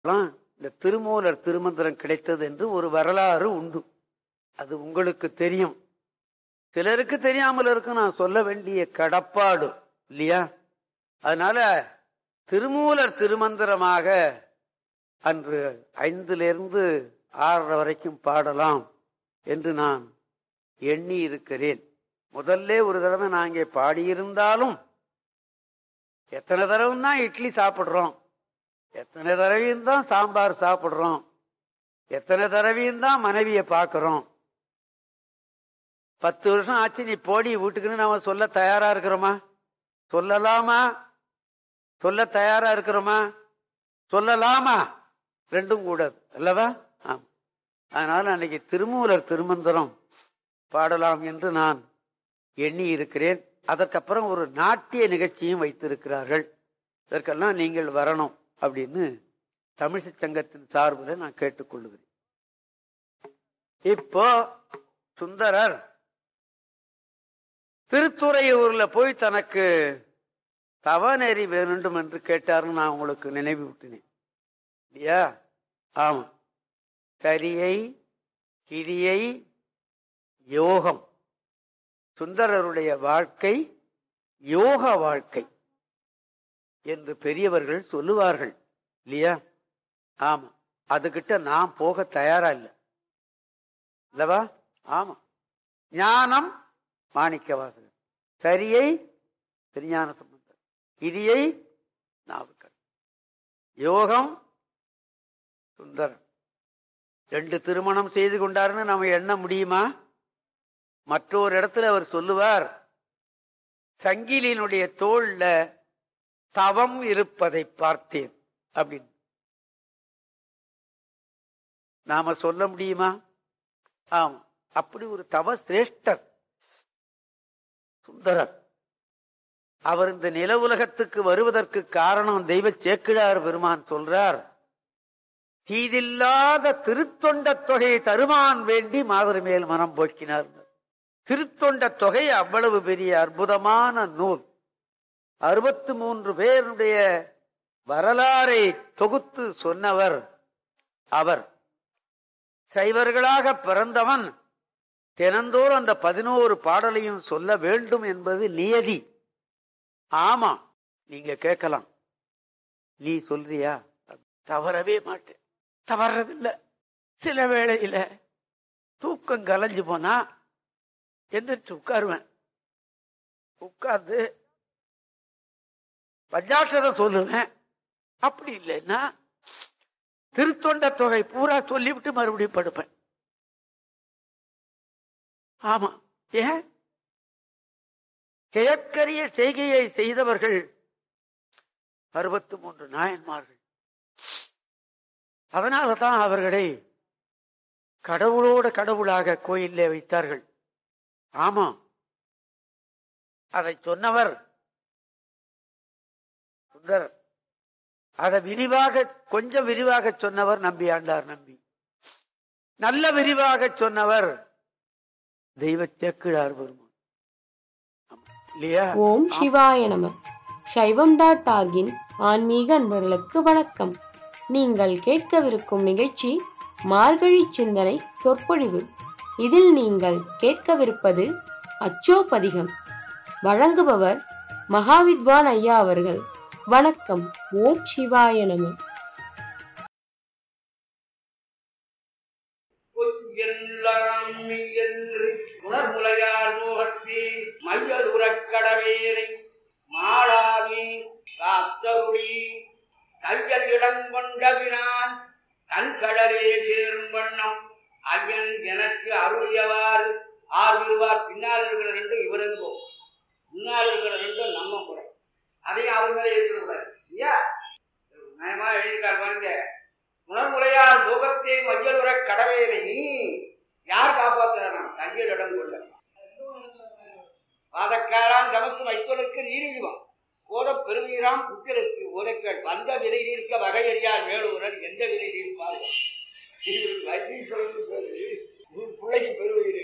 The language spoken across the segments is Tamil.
எல்லாம் இந்த திருமூலர் திருமந்திரம் கிடைத்தது என்று ஒரு வரலாறு உண்டு அது உங்களுக்கு தெரியும் சிலருக்கு தெரியாமல் இருக்கும் நான் சொல்ல வேண்டிய கடப்பாடு இல்லையா அதனால திருமூலர் திருமந்திரமாக அன்று ஐந்திலிருந்து ஆறரை வரைக்கும் பாடலாம் என்று நான் எண்ணி இருக்கிறேன் முதல்ல ஒரு தடவை நான் இங்கே பாடியிருந்தாலும் எத்தனை தடவை தான் இட்லி சாப்பிடுறோம் எத்தனை தடவையும் தான் சாம்பார் சாப்பிடுறோம் எத்தனை தடவையும் தான் மனைவியை பார்க்கிறோம் பத்து வருஷம் ஆச்சு நீ போடி வீட்டுக்குன்னு நாம சொல்ல தயாரா இருக்கிறோமா சொல்லலாமா சொல்ல தயாரா இருக்கிறோமா சொல்லலாமா ரெண்டும் கூடாது அல்லவா ஆம் அதனால அன்னைக்கு திருமூலர் திருமந்திரம் பாடலாம் என்று நான் எண்ணி இருக்கிறேன் அதற்கப்புறம் ஒரு நாட்டிய நிகழ்ச்சியும் வைத்திருக்கிறார்கள் இதற்கெல்லாம் நீங்கள் வரணும் அப்படின்னு தமிழிசை சங்கத்தின் சார்பில் நான் கேட்டுக்கொள்ளுகிறேன் இப்போ சுந்தரர் திருத்துறையூர்ல போய் தனக்கு தவநெறி வேண்டும் என்று கேட்டார்னு நான் உங்களுக்கு நினைவு விட்டினேன் இல்லையா ஆமா கரியை கிரியை யோகம் சுந்தரருடைய வாழ்க்கை யோக வாழ்க்கை என்று பெரியவர்கள் சொல்லுவார்கள் இல்லையா ஆமா அதுகிட்ட நான் போக தயாரா இல்லை இல்லவா ஆமா ஞானம் மாணிக்க வாசகர் சரியை திருஞான சம்பந்தர் கிரியை நாவுக்கர் யோகம் சுந்தரன் ரெண்டு திருமணம் செய்து கொண்டாருன்னு நம்ம எண்ண முடியுமா மற்றொரு இடத்துல அவர் சொல்லுவார் சங்கிலினுடைய தோல்ல தவம் இருப்பதை பார்த்தேன் அப்படின்னு நாம சொல்ல முடியுமா ஆமா அப்படி ஒரு தவ சிரேஷ்டர் சுந்தரர் அவர் இந்த நில உலகத்துக்கு வருவதற்கு காரணம் தெய்வ சேக்கிழார் பெருமான் சொல்றார் தீதில்லாத திருத்தொண்ட தொகையை தருமான் வேண்டி மாதிரி மேல் மனம் போக்கினார் திருத்தொண்ட தொகை அவ்வளவு பெரிய அற்புதமான நூல் அறுபத்து மூன்று பேருடைய வரலாறை தொகுத்து சொன்னவர் அவர் சைவர்களாக பிறந்தவன் தினந்தோறும் அந்த பதினோரு பாடலையும் சொல்ல வேண்டும் என்பது நியதி ஆமா நீங்க கேட்கலாம் நீ சொல்றியா தவறவே மாட்டேன் தவறதில்லை சில வேளையில தூக்கம் கலைஞ்சு போனா எந்திரிச்சு உட்காருவேன் உட்கார்ந்து பஞ்சாட்சரம் சொல்லுவேன் அப்படி இல்லைன்னா திருத்தொண்ட தொகை பூரா சொல்லிவிட்டு மறுபடியும் படுப்பேன் ஆமா ஏன் கிழக்கரிய செய்கையை செய்தவர்கள் அறுபத்தி மூன்று நாயன்மார்கள் அதனாலதான் அவர்களை கடவுளோட கடவுளாக கோயிலே வைத்தார்கள் ஆமா அதை சொன்னவர் சுந்தர் அதை விரிவாக கொஞ்சம் விரிவாக சொன்னவர் நம்பி ஆண்டார் நம்பி நல்ல விரிவாக சொன்னவர் தெய்வ சேக்கிழார் பெருமான் இல்லையா ஓம் சிவாய நம சைவம் டாட் ஆர்கின் ஆன்மீக அன்பர்களுக்கு வணக்கம் நீங்கள் கேட்கவிருக்கும் நிகழ்ச்சி மார்கழி சிந்தனை சொற்பொழிவு இதில் நீங்கள் கேட்கவிருப்பது அச்சோபதிகம் வழங்குபவர் மகாவித்வான் ஐயா அவர்கள் வணக்கம் ஓம் சிவாய நம எல்லாம் என்று உணர்முலையார் மோகத்தே மையல் உறக்கடவேரை மாளாவி காத்தருளி கையல் இடம் கொண்டபினான் தன் கடலே சேரும் வண்ணம் ஐயன் எனக்கு அருளியவாறு ஆறுவார் பின்னால் இருக்கிற ரெண்டு இவரெங்கோ முன்னால் இருக்கிற ரெண்டும் நம்ம கூட அதையும் அவர் மேலே ஏற்றுக்கூடாது ஐயா நயமா எழுதியிருக்கார் பாருங்க உணர்முறையால் முகத்தை மையலுற கடவேலை யார் காப்பாற்றுறான் கையில் இடம் கொள்ள வாதக்காரான் தமக்கு வைத்தலுக்கு நீரிழிவான் ஓட பெருவீராம் புத்திரருக்கு உரைக்கள் வந்த விலை தீர்க்க வகையறியார் வேலுவரர் எந்த விலை தீர்ப்பார் வைத்தீஸ்வரன் பேரு உன் பிள்ளைக்கு பெருவீரு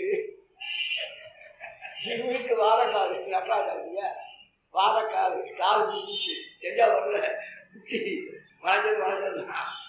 வீட்டு வாதக்காது நட்டாதாங்க வாதக்காது காது எங்க வரல வளர்ந்தது வளர்ந்தது